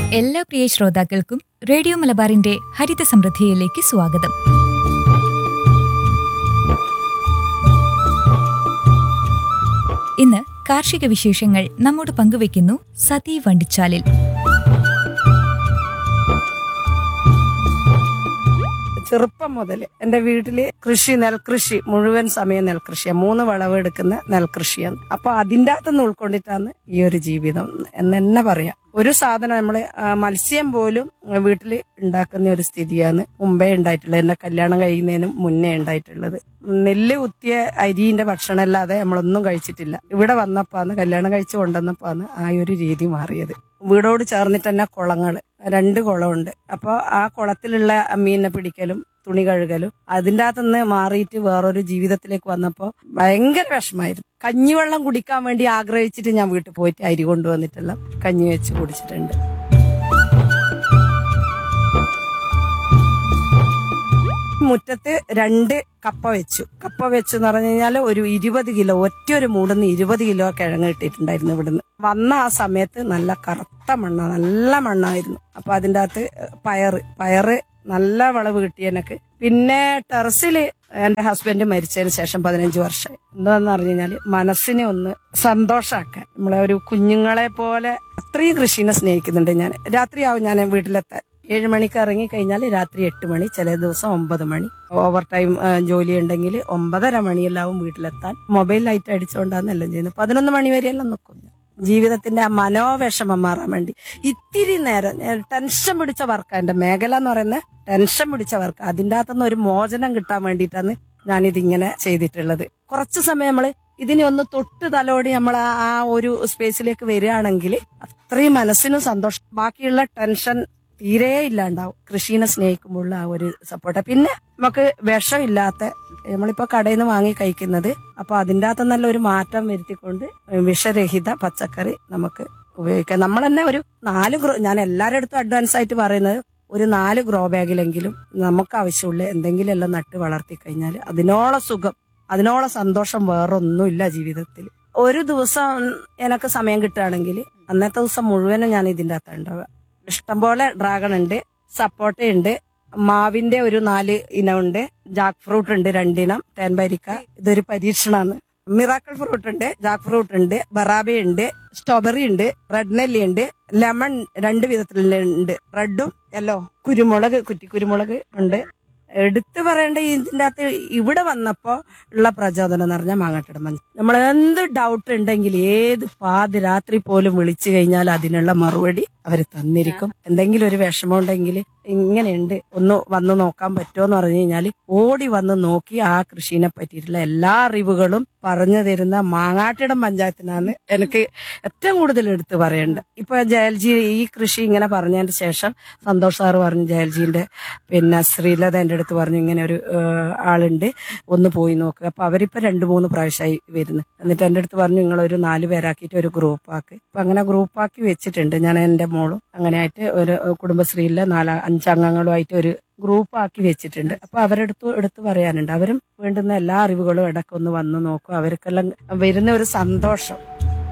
എല്ലാ പ്രിയ ശ്രോതാക്കൾക്കും റേഡിയോ മലബാറിന്റെ ഹരിത സമൃദ്ധിയിലേക്ക് സ്വാഗതം ഇന്ന് കാർഷിക വിശേഷങ്ങൾ നമ്മോട് പങ്കുവയ്ക്കുന്നു സതി വണ്ടിച്ചാലിൽ ചെറുപ്പം മുതൽ എന്റെ വീട്ടില് കൃഷി നെൽകൃഷി മുഴുവൻ സമയം നെൽകൃഷിയാണ് മൂന്ന് വിളവെടുക്കുന്ന നെൽകൃഷിയാണ് അപ്പൊ അതിൻ്റെ അകത്തുനിന്ന് ഉൾക്കൊണ്ടിട്ടാണ് ഈ ഒരു ജീവിതം എന്ന് തന്നെ പറയാം ഒരു സാധനം നമ്മള് ആ, മത്സ്യം പോലും വീട്ടിൽ ഉണ്ടാക്കുന്ന ഒരു സ്ഥിതിയാണ് മുമ്പേ ഉണ്ടായിട്ടുള്ളത് എന്റെ കല്യാണം കഴിയുന്നതിനും മുന്നേ ഉണ്ടായിട്ടുള്ളത് നെല്ല് കുത്തിയ അരിന്റെ ഭക്ഷണം അല്ലാതെ നമ്മളൊന്നും കഴിച്ചിട്ടില്ല ഇവിടെ വന്നപ്പാന്ന് കല്യാണം കഴിച്ച് കൊണ്ടുവന്നപ്പാന്ന് ആ ഒരു രീതി മാറിയത് വീടോട് ചേർന്നിട്ട് തന്നെ കുളങ്ങള് രണ്ട് കുളമുണ്ട് അപ്പോൾ ആ കുളത്തിലുള്ള മീനിനെ പിടിക്കലും തുണി കഴുകലും അതിൻ്റെ അകത്തുനിന്ന് മാറിയിട്ട് വേറൊരു ജീവിതത്തിലേക്ക് വന്നപ്പോൾ ഭയങ്കര വിഷമായിരുന്നു കഞ്ഞിവെള്ളം കുടിക്കാൻ വേണ്ടി ആഗ്രഹിച്ചിട്ട് ഞാൻ വീട്ടിൽ പോയിട്ട് അരി കൊണ്ടുവന്നിട്ടെല്ലാം കഞ്ഞി വെച്ച് കുടിച്ചിട്ടുണ്ട് മുറ്റത്ത് രണ്ട് കപ്പ വെച്ചു കപ്പ വെച്ചു എന്ന് പറഞ്ഞു കഴിഞ്ഞാൽ ഒരു ഇരുപത് കിലോ ഒറ്റ ഒരു മൂടുന്ന് ഇരുപത് കിലോ കിഴങ്ങ് കിട്ടിയിട്ടുണ്ടായിരുന്നു ഇവിടുന്ന് വന്ന ആ സമയത്ത് നല്ല കറുത്ത മണ്ണ നല്ല മണ്ണായിരുന്നു അപ്പൊ അതിൻ്റെ അകത്ത് പയറ് പയറ് നല്ല വിളവ് കിട്ടി എനിക്ക് പിന്നെ ടെറസില് എന്റെ ഹസ്ബൻഡ് മരിച്ചതിന് ശേഷം പതിനഞ്ച് വർഷമായി എന്താന്ന് പറഞ്ഞു കഴിഞ്ഞാല് മനസ്സിനെ ഒന്ന് സന്തോഷാക്കാൻ നമ്മളെ ഒരു കുഞ്ഞുങ്ങളെ പോലെ അത്രയും കൃഷിനെ സ്നേഹിക്കുന്നുണ്ട് ഞാൻ രാത്രിയാവും ഞാൻ വീട്ടിലെത്താൻ ഏഴ് മണിക്ക് ഇറങ്ങി കഴിഞ്ഞാൽ രാത്രി എട്ട് മണി ചില ദിവസം ഒമ്പത് മണി ഓവർ ടൈം ജോലി ഉണ്ടെങ്കിൽ ഒമ്പതര മണിയെല്ലാവും വീട്ടിലെത്താൻ മൊബൈൽ ലൈറ്റ് അടിച്ചുകൊണ്ടാണ് എല്ലാം ചെയ്യുന്നത് പതിനൊന്ന് മണി വരെയെല്ലാം നിൽക്കും ഞാൻ. ജീവിതത്തിന്റെ ആ മനോവിഷമം മാറാൻ വേണ്ടി ഇത്തിരി നേരം ഞാൻ ടെൻഷൻ പിടിച്ച വർക്കാ എന്റെ മേഖല എന്ന് പറയുന്നത് ടെൻഷൻ പിടിച്ച വർക്ക് അതിൻ്റെ അകത്തുനിന്ന് ഒരു മോചനം കിട്ടാൻ വേണ്ടിയിട്ടാണ് ഞാനിതിങ്ങനെ ചെയ്തിട്ടുള്ളത് കുറച്ച് സമയം നമ്മൾ ഇതിനെ ഒന്ന് തൊട്ട് തലോടി നമ്മൾ ആ ഒരു സ്പേസിലേക്ക് വരികയാണെങ്കിൽ അത്രയും മനസ്സിനും സന്തോഷം ബാക്കിയുള്ള ടെൻഷൻ തീരെ ഇല്ലാണ്ടാവും കൃഷിനെ സ്നേഹിക്കുമ്പോഴുള്ള ആ ഒരു സപ്പോർട്ട് പിന്നെ നമുക്ക് വിഷമില്ലാത്ത നമ്മളിപ്പോ കടയിൽ നിന്ന് വാങ്ങി കഴിക്കുന്നത് അപ്പൊ അതിൻ്റെ അകത്ത് നല്ല ഒരു മാറ്റം വരുത്തിക്കൊണ്ട് വിഷരഹിത പച്ചക്കറി നമുക്ക് ഉപയോഗിക്കാം നമ്മൾ തന്നെ ഒരു നാല് ഗ്രോ ഞാൻ എല്ലാവരുടെ അടുത്തും അഡ്വാൻസ് ആയിട്ട് പറയുന്നത് ഒരു നാല് ഗ്രോ ബാഗിലെങ്കിലും നമുക്ക് ആവശ്യമുള്ള എന്തെങ്കിലും എല്ലാം നട്ട് വളർത്തി കഴിഞ്ഞാൽ അതിനോളം സുഖം അതിനോളം സന്തോഷം വേറൊന്നുമില്ല ജീവിതത്തിൽ ഒരു ദിവസം എനിക്ക് സമയം കിട്ടുകയാണെങ്കിൽ അന്നത്തെ ദിവസം മുഴുവനും ഞാൻ ഇതിൻ്റെ അകത്ത് ഉണ്ടാവുക ഇഷ്ടംപോലെ ഡ്രാഗൺ ഉണ്ട് സപ്പോട്ട ഉണ്ട് മാവിന്റെ ഒരു നാല് ഇനമുണ്ട് ജാക്ക് ഫ്രൂട്ട് ഉണ്ട് രണ്ടിനം തേൻപരിക്ക ഇതൊരു പരീക്ഷണമാണ് മിറാക്കിൾ ഫ്രൂട്ട് ഉണ്ട് ജാക്ക് ഫ്രൂട്ട് ഉണ്ട് ബറാബി ഉണ്ട് സ്ട്രോബെറി ഉണ്ട് റെഡ് നെല്ലി ഉണ്ട് ലെമൺ രണ്ട് വിധത്തിലുണ്ട് റെഡും യെല്ലോ കുരുമുളക് കുറ്റി കുരുമുളക് ഉണ്ട് എടുത്തു പറയേണ്ട ഇതിന്റെ അകത്ത് ഇവിടെ വന്നപ്പോ ഉള്ള പ്രചോദനം എന്ന് പറഞ്ഞാൽ മാങ്ങാട്ടിട മഞ്ഞ നമ്മൾ എന്ത് ഡൗട്ട് ഉണ്ടെങ്കിൽ ഏത് പാതിരാത്രി പോലും വിളിച്ചു കഴിഞ്ഞാൽ അതിനുള്ള മറുപടി അവർ തന്നിരിക്കും എന്തെങ്കിലും ഒരു വിഷമം ഉണ്ടെങ്കിൽ ഇങ്ങനെയുണ്ട് ഒന്ന് വന്ന് നോക്കാൻ പറ്റുമോ എന്ന് പറഞ്ഞു കഴിഞ്ഞാൽ ഓടി വന്ന് നോക്കി ആ കൃഷിനെ പറ്റിയിട്ടുള്ള എല്ലാ അറിവുകളും പറഞ്ഞു തരുന്ന മാങ്ങാട്ടിടം പഞ്ചായത്തിനാണ് എനിക്ക് ഏറ്റവും കൂടുതൽ എടുത്തു പറയേണ്ടത് ഇപ്പൊ ജയൽജി ഈ കൃഷി ഇങ്ങനെ പറഞ്ഞതിന് ശേഷം സന്തോഷ് സാറ് പറഞ്ഞു ജയൽജിന്റെ പിന്നെ ശ്രീലത എൻ്റെ അടുത്ത് പറഞ്ഞു ഇങ്ങനെ ഒരു ഏഹ്, ആളുണ്ട് ഒന്ന് പോയി നോക്കുക അപ്പൊ അവരിപ്പോ രണ്ട് മൂന്ന് പ്രാവശ്യമായി വരുന്നു എന്നിട്ട് എൻ്റെ അടുത്ത് പറഞ്ഞു നിങ്ങളൊരു നാല് പേരാക്കിയിട്ട് ഒരു ഗ്രൂപ്പ് ആക്കി അപ്പൊ അങ്ങനെ ഗ്രൂപ്പ് ആക്കി വെച്ചിട്ടുണ്ട് ഞാൻ എൻ്റെ മോളും അങ്ങനെ ആയിട്ട് ഒരു കുടുംബശ്രീയിലെ നാല് അഞ്ചംഗങ്ങളുമായിട്ട് ഒരു ഗ്രൂപ്പ് ആക്കി വെച്ചിട്ടുണ്ട് അപ്പൊ അവരെടുത്ത് എടുത്ത് പറയാനുണ്ട് അവരും വേണ്ടുന്ന എല്ലാ അറിവുകളും ഇടയ്ക്ക് ഒന്ന് വന്ന് നോക്കും അവർക്കെല്ലാം വരുന്ന ഒരു സന്തോഷം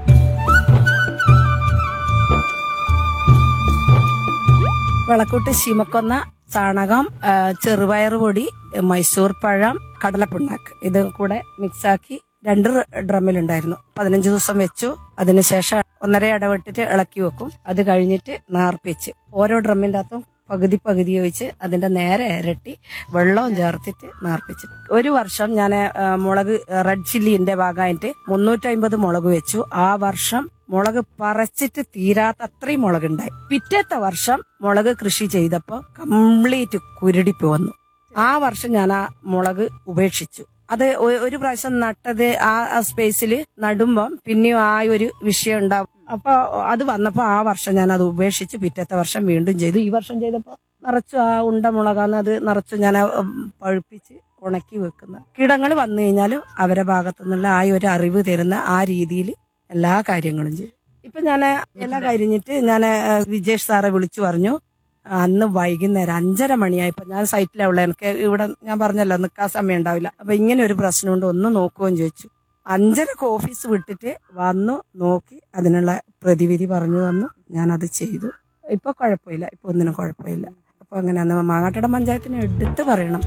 വിളക്കൂട്ട് ശിമക്കൊന്ന ചാണകം ആ, ചെറുപയർ പൊടി മൈസൂർ പഴം കടലപ്പിണ്ണാക്ക് ഇത് കൂടെ മിക്സാക്കി രണ്ട് ഡ്രമ്മിലുണ്ടായിരുന്നു പതിനഞ്ച് ദിവസം വെച്ചു അതിനുശേഷം ഒന്നര ഇടവിട്ടിട്ട് ഇളക്കി വെക്കും അത് കഴിഞ്ഞിട്ട് നാർപ്പിച്ച് ഓരോ ഡ്രമ്മിൻ്റെ അകത്തും പകുതി പകുതി ഒഴിച്ച് അതിന്റെ നേരെ ഇരട്ടി വെള്ളവും ചേർത്തിട്ട് നാർപ്പിച്ച് ഒരു വർഷം ഞാൻ മുളക് റെഡ് ചില്ലിന്റെ ഭാഗമായിട്ട് മുന്നൂറ്റമ്പത് മുളക് വെച്ചു ആ വർഷം മുളക് പറിച്ചിട്ട് തീരാത്ത അത്രയും മുളകുണ്ടായി പിറ്റത്തെ വർഷം മുളക് കൃഷി ചെയ്തപ്പോൾ കംപ്ലീറ്റ് കുരുടിപ്പ് വന്നു ആ വർഷം ഞാൻ ആ മുളക് ഉപേക്ഷിച്ചു അത് ഒ- ഒരു പ്രാവശ്യം നട്ടത് ആ സ്പേസിൽ നടുമ്പം പിന്നെയും ആ ഒരു വിഷയം ഉണ്ടാവും അപ്പൊ അത് വന്നപ്പോ ആ വർഷം ഞാൻ അത് ഉപേക്ഷിച്ച് പിറ്റത്തെ വർഷം വീണ്ടും ചെയ്തു ഈ വർഷം ചെയ്തപ്പോ നിറച്ചു ആ ഉണ്ട മുളകാന്ന് അത് നിറച്ചു ഞാൻ ആ, ഉം, പഴുപ്പിച്ച് ഉണക്കി വെക്കുന്ന കീടങ്ങൾ വന്നു കഴിഞ്ഞാലും അവരെ ഭാഗത്തു നിന്നുള്ള ആ ഒരു അറിവ് തരുന്ന ആ രീതിയിൽ എല്ലാ കാര്യങ്ങളും ചെയ്യും ഇപ്പൊ ഞാൻ എല്ലാം കഴിഞ്ഞിട്ട് ഞാൻ വിജേഷ് സാറെ വിളിച്ചു പറഞ്ഞു അന്ന് വൈകുന്നേരം അഞ്ചര മണിയായപ്പോ ഞാൻ സൈറ്റിലുള്ള എനിക്ക് ഇവിടെ ഞാൻ പറഞ്ഞല്ലോ നിൽക്കാൻ സമയം ഉണ്ടാവില്ല അപ്പൊ ഇങ്ങനെ ഒരു പ്രശ്നമുണ്ട് ഒന്ന് നോക്കുമെന്ന് ചോദിച്ചു അഞ്ചരക്ക് ഓഫീസ് വിട്ടിട്ട് വന്നു നോക്കി അതിനുള്ള പ്രതിവിധി പറഞ്ഞു തന്നു ഞാനത് ചെയ്തു ഇപ്പൊ കുഴപ്പമില്ല ഇപ്പൊ ഒന്നിനും കുഴപ്പമില്ല അപ്പൊ അങ്ങനെയാണ് മാങ്ങാട്ടട പഞ്ചായത്തിന് എടുത്ത് പറയണം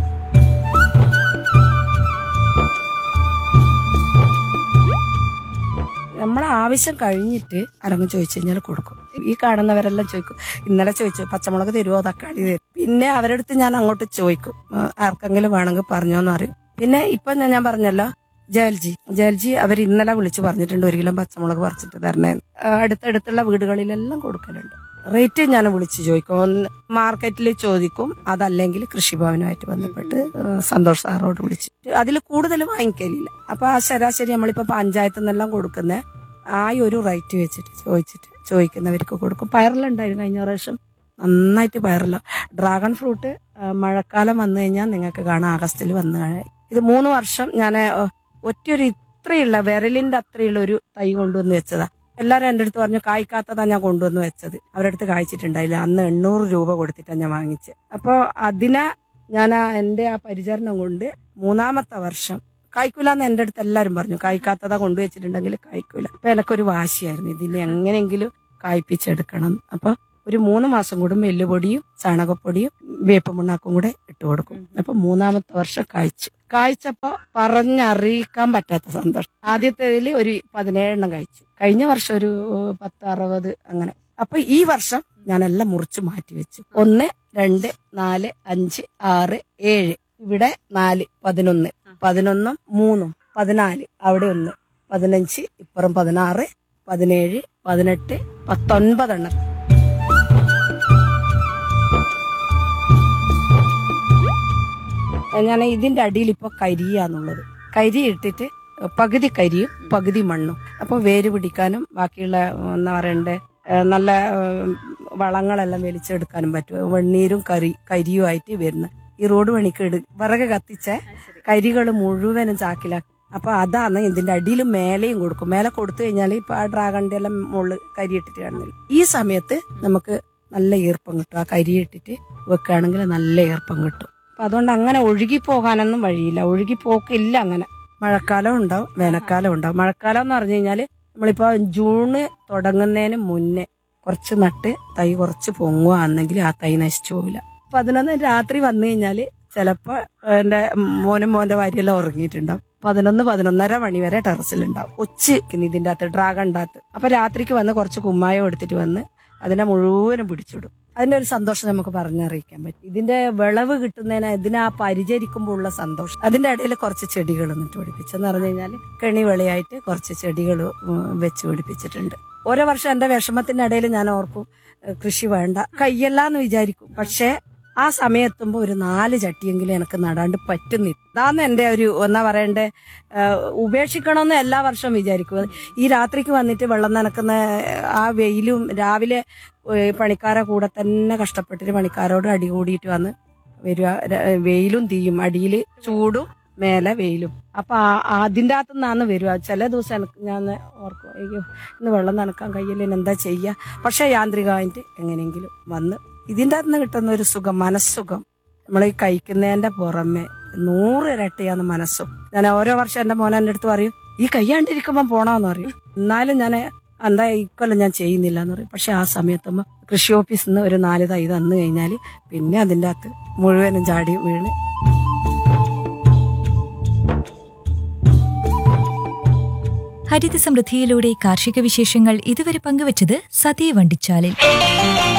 നമ്മളെ ആവശ്യം കഴിഞ്ഞിട്ട് ആരെങ്കിലും ചോദിച്ചു കഴിഞ്ഞാൽ കൊടുക്കും ഈ കാണുന്നവരെല്ലാം ചോദിക്കും ഇന്നലെ ചോദിച്ചു പച്ചമുളക് തരുമോ തക്കാളി തരും പിന്നെ അവരടുത്ത് ഞാൻ അങ്ങോട്ട് ചോദിക്കും ആ, ആർക്കെങ്കിലും വേണമെങ്കിൽ പറഞ്ഞോന്ന് അറിയും പിന്നെ ഇപ്പൊ ഞാൻ ഞാൻ പറഞ്ഞല്ലോ ജയൽജി ജയൽജി അവർ ഇന്നലെ വിളിച്ചു പറഞ്ഞിട്ടുണ്ട് ഒരു കിലോ പച്ചമുളക് പറിച്ചിട്ട് തരണേ ആ, അടുത്തടുത്തുള്ള വീടുകളിലെല്ലാം കൊടുക്കലുണ്ട് റേറ്റ് ഞാൻ വിളിച്ച് ചോദിക്കും ഒന്ന് മാർക്കറ്റിൽ ചോദിക്കും അതല്ലെങ്കിൽ കൃഷിഭവനുമായിട്ട് ബന്ധപ്പെട്ട് ആ, സന്തോഷ് സാറോട് വിളിച്ചിട്ട് അതിൽ കൂടുതൽ വാങ്ങിക്കലില്ല അപ്പൊ ആ ശരാശരി നമ്മളിപ്പോ പഞ്ചായത്തിൽ നിന്നെല്ലാം കൊടുക്കുന്ന ആ ഒരു റേറ്റ് വെച്ചിട്ട് ചോദിച്ചിട്ട് ചോദിക്കുന്നവർക്ക് കൊടുക്കും പയറിലുണ്ടായിരുന്നു കഴിഞ്ഞ പ്രാവശ്യം നന്നായിട്ട് പയറില്ല ഡ്രാഗൺ ഫ്രൂട്ട് ആ, മഴക്കാലം വന്നു കഴിഞ്ഞാൽ നിങ്ങൾക്ക് കാണാം ആഗസ്റ്റിൽ വന്നു കഴിഞ്ഞാൽ ഇത് മൂന്ന് വർഷം ഞാൻ ഒറ്റയൊരു ഇത്രയുള്ള വിരലിന്റെ അത്രയുള്ള ഒരു തൈ കൊണ്ടുവന്ന് വെച്ചതാ എല്ലാരും എൻ്റെ അടുത്ത് പറഞ്ഞു കായ്ക്കാത്തതാ ഞാൻ കൊണ്ടുവന്ന് വെച്ചത് അവരുടെ അടുത്ത് കായ്ച്ചിട്ടുണ്ടായില്ല അന്ന് എണ്ണൂറ് രൂപ കൊടുത്തിട്ടാണ് ഞാൻ വാങ്ങിച്ചത് അപ്പോൾ അതിനെ ഞാൻ ആ എൻ്റെ ആ പരിചരണം കൊണ്ട് മൂന്നാമത്തെ വർഷം കായ്ക്കൂലെന്ന് എൻ്റെ അടുത്ത് എല്ലാവരും പറഞ്ഞു കായ്ക്കാത്തതാ കൊണ്ടുവച്ചിട്ടുണ്ടെങ്കിൽ കായ്ക്കൂല അപ്പൊ എനക്കൊരു വാശിയായിരുന്നു ഇതിനെ എങ്ങനെയെങ്കിലും കായ്പ്പിച്ചെടുക്കണം അപ്പൊ ഒരു മൂന്ന് മാസം കൂടുമ്പോൾ എല്ലുപൊടിയും ചാണകപ്പൊടിയും വേപ്പ് മുണ്ണാക്കും കൂടെ ഇട്ട് കൊടുക്കും അപ്പൊ മൂന്നാമത്തെ വർഷം കായ്ച്ചു കായ്ച്ചപ്പോ പറഞ്ഞറിയിക്കാൻ പറ്റാത്ത സന്തോഷം ആദ്യത്തേതിൽ ഒരു പതിനേഴെണ്ണം കഴിച്ചു കഴിഞ്ഞ വർഷം ഒരു പത്ത് അറുപത് അങ്ങനെ അപ്പൊ ഈ വർഷം ഞാനെല്ലാം മുറിച്ച് മാറ്റി വെച്ചു ഒന്ന് രണ്ട് നാല് അഞ്ച് ആറ് ഏഴ് ഇവിടെ നാല് പതിനൊന്ന് പതിനൊന്നും മൂന്നും പതിനാല് അവിടെ ഒന്ന് പതിനഞ്ച് ഇപ്പുറം പതിനാറ് പതിനേഴ് പതിനെട്ട് പത്തൊൻപതെണ്ണം ഞാൻ ഇതിന്റെ അടിയിൽ ഇപ്പൊ കരിയാന്നുള്ളത് കരി ഇട്ടിട്ട് പകുതി കരിയും പകുതി മണ്ണും അപ്പൊ വേര് പിടിക്കാനും ബാക്കിയുള്ള എന്താ പറയണ്ടേ ഏഹ് നല്ല ഏഹ് വളങ്ങളെല്ലാം വലിച്ചെടുക്കാനും പറ്റും വെണ്ണീരും കരി കരിയുമായിട്ട് വരുന്ന ഈ റോഡ് പണിക്ക് എടു വിറക് കത്തിച്ച കരികൾ മുഴുവനും ചാക്കിലാക്കി അപ്പൊ അതാണ് ഇതിന്റെ അടിയിലും മേലെയും കൊടുക്കും മേലെ കൊടുത്തു കഴിഞ്ഞാൽ ഇപ്പൊ ആ ഡ്രാഗണിന്റെ എല്ലാം മുകളിൽ കരി ഇട്ടിട്ട് കാണുന്നില്ല ഈ സമയത്ത് നമുക്ക് നല്ല ഈർപ്പം കിട്ടും ആ കരി ഇട്ടിട്ട് വെക്കുകയാണെങ്കിൽ നല്ല ഈർപ്പം കിട്ടും അപ്പൊ അതുകൊണ്ട് അങ്ങനെ ഒഴുകി പോകാനൊന്നും വഴിയില്ല ഒഴുകി പോക്കില്ല അങ്ങനെ മഴക്കാലം ഉണ്ടാവും വേനൽക്കാലം ഉണ്ടാവും മഴക്കാലം എന്ന് പറഞ്ഞു കഴിഞ്ഞാല് നമ്മളിപ്പോ ജൂണ് തുടങ്ങുന്നതിന് മുന്നേ കുറച്ച് നട്ട് തൈ കുറച്ച് പൊങ്ങുകയാണെങ്കിൽ ആ തൈ നശിച്ചു പോവില്ല പതിനൊന്ന് രാത്രി വന്നു കഴിഞ്ഞാല് ചിലപ്പോ എന്റെ മോനും മോന്റെ ഭാര്യയെല്ലാം ഉറങ്ങിയിട്ടുണ്ടാവും പതിനൊന്ന് പതിനൊന്നര മണി വരെ ടെറസിലുണ്ടാവും ഉച്ച ഇതിന്റെ അകത്ത് ഡ്രാഗണിന്റെ അകത്ത് അപ്പൊ രാത്രിക്ക് വന്ന് കുറച്ച് കുമ്മായം എടുത്തിട്ട് വന്ന് അതിനെ മുഴുവനും പിടിച്ചിടും അതിന്റെ ഒരു സന്തോഷം നമുക്ക് പറഞ്ഞറിയിക്കാൻ പറ്റും ഇതിന്റെ വിളവ് കിട്ടുന്നതിന് ഇതിനെ ആ പരിചരിക്കുമ്പോൾ ഉള്ള സന്തോഷം അതിന്റെ ഇടയിൽ കുറച്ച് ചെടികൾ എന്നിട്ട് പിടിപ്പിച്ചെന്ന് പറഞ്ഞു കഴിഞ്ഞാൽ കെണി വെളിയായിട്ട് കുറച്ച് ചെടികൾ വെച്ച് പിടിപ്പിച്ചിട്ടുണ്ട് ഓരോ വർഷം എന്റെ വിഷമത്തിന്റെ ഇടയിൽ ഞാൻ ഓർക്കും ഏഹ് കൃഷി വേണ്ട കയ്യല്ലാന്ന് വിചാരിക്കും പക്ഷേ ആ സമയത്തുമ്പോ ഒരു നാല് ചട്ടിയെങ്കിലും എനിക്ക് നടാണ്ട് പറ്റുന്നില്ല അതാണ് എന്റെ ഒരു എന്നാ പറയണ്ടേ ഏഹ് ഉപേക്ഷിക്കണമെന്ന് എല്ലാ വർഷവും വിചാരിക്കും ഈ രാത്രിക്ക് വന്നിട്ട് വെള്ളം നനക്കുന്ന ആ വെയിലും രാവിലെ ഏഹ് പണിക്കാരെ കൂടെ തന്നെ കഷ്ടപ്പെട്ടിട്ട് പണിക്കാരോട് അടി കൂടിയിട്ട് വന്ന് വരിക ര- വെയിലും തീയും അടിയിൽ ചൂടും മേലെ വെയിലും അപ്പൊ ആ- അതിന്റെ അകത്തു നിന്നാണ് വരിക ചില ദിവസം എനിക്ക് ഞാൻ ഓർക്കും അയ്യോ ഇന്ന് വെള്ളം നനക്കാൻ കഴിയില്ല ഇനി എന്താ ചെയ്യുക പക്ഷെ യാന്ത്രികമായിട്ട് എങ്ങനെയെങ്കിലും വന്ന് ഇതിന്റെ അകത്ത് നിന്ന് കിട്ടുന്ന ഒരു സുഖം മനസ്സുഖം നമ്മൾ ഈ കഴിക്കുന്നതിന്റെ പുറമെ നൂറ് ഇരട്ടിയാണ് മനസ്സും ഞാൻ ഓരോ വർഷം എന്റെ മോനെ എൻ്റെ അടുത്ത് പറയും ഈ കയ്യാണ്ടിരിക്കുമ്പോൾ പോണോന്ന് പറയും എന്നാലും ഞാൻ എന്താ ഇക്കൊല്ലം ഞാൻ ചെയ്യുന്നില്ല എന്ന് പറയും പക്ഷെ ആ സമയത്തുമ്പോ കൃഷി ഓഫീസിൽ നിന്ന് ഒരു നാല് തൈ തന്നു കഴിഞ്ഞാൽ പിന്നെ അതിൻ്റെ അകത്ത് മുഴുവനും ചാടി വീണ് ഹരിത സമൃദ്ധിയിലൂടെ കാർഷിക വിശേഷങ്ങൾ ഇതുവരെ പങ്കുവച്ചത് സതീ വണ്ടിച്ചാലിൽ